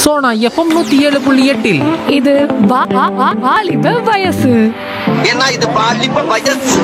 Sona FM நூத்தி ஏழு புள்ளி எட்டில் இது வா- வா- வா- வாலிப வயசு ஏன்னா இது பாலிப்ப வயசு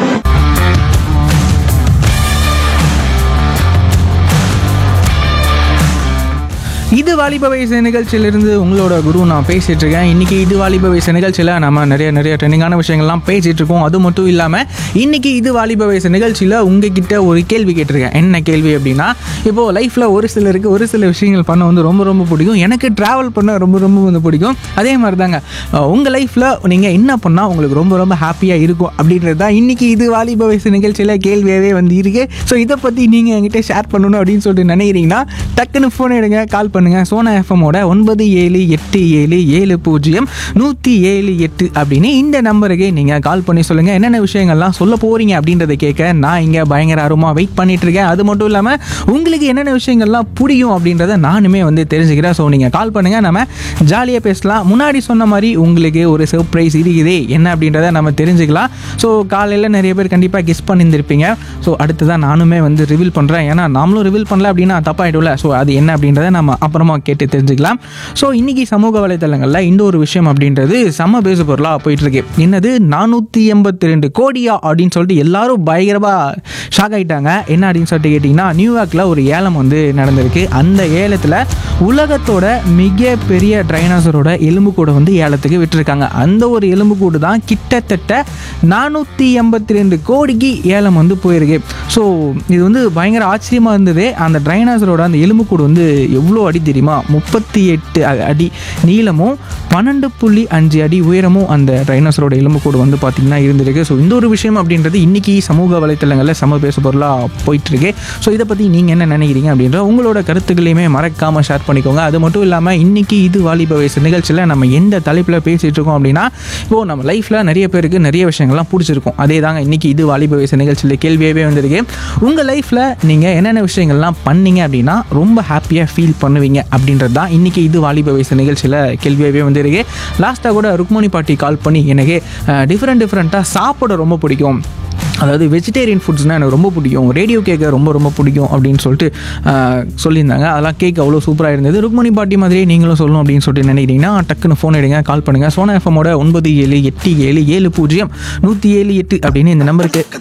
இது வாலிப வயசு நிகழ்ச்சியிலிருந்து உங்களோட குரு நான் பேசிட்டு இருக்கேன் இன்னைக்கு இது வாலிப வயசு நிகழ்ச்சியில் நம்ம நிறைய நிறைய ட்ரெண்டிங்கான விஷயங்கள்லாம் பேசிட்டு இருக்கோம் அது மட்டும் இல்லாமல் இன்னைக்கு இது வாலிப வயசு நிகழ்ச்சியில் உங்ககிட்ட ஒரு கேள்வி கேட்டிருக்கேன் என்ன கேள்வி அப்படின்னா இப்போ லைஃப்பில் ஒரு சிலருக்கு ஒரு சில விஷயங்கள் பண்ண வந்து ரொம்ப ரொம்ப பிடிக்கும் எனக்கு ட்ராவல் பண்ண ரொம்ப ரொம்ப வந்து பிடிக்கும் அதே மாதிரி தாங்க உங்கள் லைஃப்பில் நீங்கள் என்ன பண்ணால் உங்களுக்கு ரொம்ப ரொம்ப ஹாப்பியாக இருக்கும் அப்படின்றது தான் இன்னைக்கு இது வாலிப வயசு நிகழ்ச்சியில் கேள்வியாகவே வந்து இருக்கு ஸோ இதை பற்றி நீங்கள் என்கிட்ட ஷேர் பண்ணணும் அப்படின்னு சொல்லிட்டு நினைக்கிறீங்கன்னா டக்குன்னு ஃபோன் எடுங்க கால் பண்ணுங்க சோனா எஃப்எம்மோட ஒன்பது ஏழு எட்டு ஏழு ஏழு பூஜ்ஜியம் நூற்றி ஏழு எட்டு அப்படின்னு இந்த நம்பருக்கு நீங்கள் கால் பண்ணி சொல்லுங்கள் என்னென்ன விஷயங்கள்லாம் சொல்ல போகிறீங்க அப்படின்றத கேட்க நான் இங்கே பயங்கர ஆர்வமாக வெயிட் பண்ணிட்டு இருக்கேன் அது மட்டும் இல்லாமல் உங்களுக்கு என்னென்ன விஷயங்கள்லாம் பிடிக்கும் அப்படின்றத நானுமே வந்து தெரிஞ்சுக்கிறேன் ஸோ நீங்கள் கால் பண்ணுங்கள் நம்ம ஜாலியாக பேசலாம் முன்னாடி சொன்ன மாதிரி உங்களுக்கு ஒரு சர்ப்ரைஸ் இருக்குதே என்ன அப்படின்றத நம்ம தெரிஞ்சுக்கலாம் ஸோ காலையில் நிறைய பேர் கண்டிப்பாக கிஸ் பண்ணியிருந்திருப்பீங்க ஸோ அடுத்ததான் நானுமே வந்து ரிவீல் பண்ணுறேன் ஏன்னா நாமளும் ரிவீல் பண்ணல அப்படின்னா தப்பாயிடும்ல ஸோ அது என்ன அப்படின்றத நம்ம அப்புறமா கேட்டு தெரிஞ்சுக்கலாம் ஸோ இன்னைக்கு சமூக வலைத்தளங்களில் இந்த ஒரு விஷயம் அப்படின்றது செம்ம பேசு பொருளாக போயிட்டு இருக்கு என்னது நானூற்றி எண்பத்தி ரெண்டு கோடியா அப்படின்னு சொல்லிட்டு எல்லாரும் பயங்கரமாக ஷாக் ஆகிட்டாங்க என்ன அப்படின்னு சொல்லிட்டு கேட்டிங்கன்னா நியூயார்க்கில் ஒரு ஏலம் வந்து நடந்திருக்கு அந்த ஏலத்தில் உலகத்தோட மிக பெரிய ட்ரைனாசரோட எலும்புக்கூடை வந்து ஏலத்துக்கு விட்டுருக்காங்க அந்த ஒரு எலும்புக்கூடு தான் கிட்டத்தட்ட நானூற்றி எண்பத்தி ரெண்டு கோடிக்கு ஏலம் வந்து போயிருக்கு ஸோ இது வந்து பயங்கர ஆச்சரியமாக இருந்தது அந்த ட்ரைனாசரோட அந்த எலும்புக்கூடு வந்து எவ்வளோ அடி தெரியுமா முப்பத்தி எட்டு அடி நீளமும் பன்னெண்டு புள்ளி அஞ்சு அடி உயரமும் அந்த ட்ரைனாசரோட எலும்புக்கூடு வந்து பார்த்திங்கன்னா இருந்திருக்கு ஸோ இந்த ஒரு விஷயம் அப்படின்றது இன்னைக்கு சமூக வலைத்தளங்களில் சம பேசு பொருளாக போயிட்டுருக்கு ஸோ இதை பற்றி நீங்கள் என்ன நினைக்கிறீங்க அப்படின்ற உங்களோட கருத்துக்களையுமே மறக்காமல் ஷேர் பண்ணிக்கோங்க அது மட்டும் இல்லாமல் இன்னைக்கு இது வாலிப வயசு நிகழ்ச்சியில் நம்ம எந்த தலைப்பில் பேசிகிட்டு இருக்கோம் அப்படின்னா இப்போது நம்ம லைஃப்பில் நிறைய பேருக்கு நிறைய விஷயங்கள்லாம் பிடிச்சிருக்கும் அதே தாங்க இன்னைக்கு இது வாலிப வயசு நிகழ்ச்சியில் கேள்வியாகவே வந்திருக்கு உங்கள் லைஃப்பில் நீங்கள் என்னென்ன விஷயங்கள்லாம் பண்ணீங்க அப்படின்னா ரொம்ப ஹாப்பியாக ஃபீல் பண்ணுவீங்க அப்படின்றது தான் இன்றைக்கி இது வாலிப வயசு நிகழ்ச்சியில் கேள்வியாகவே வந்திருக்கு லாஸ்ட்டாக கூட ருக்மணி பாட்டி கால் பண்ணி எனக்கு டிஃப்ரெண்ட் டிஃப்ரெண்ட்டாக சாப்பிட ரொம்ப பிடிக்கும் அதாவது வெஜிடேரியன் ஃபுட்ஸ்னால் எனக்கு ரொம்ப பிடிக்கும் ரேடியோ கேட்க ரொம்ப ரொம்ப பிடிக்கும் அப்படின்னு சொல்லிட்டு ஆஹ், சொல்லியிருந்தாங்க அதெல்லாம் கேட்க அவ்வளோ சூப்பராக இருந்தது ருக்மணி பாட்டி மாதிரியே நீங்களும் சொல்லணும் அப்படின்னு சொல்லிட்டு நினைக்கிறீங்கன்னா டக்குன்னு ஃபோன் எடுங்க கால் பண்ணுங்கள் சோனா எஃப்எம்மோட ஒன்பது ஏழு எட்டு ஏழு ஏழு பூஜ்ஜியம் நூற்றி ஏழு எட்டு அப்படின்னு இந்த நம்பருக்கு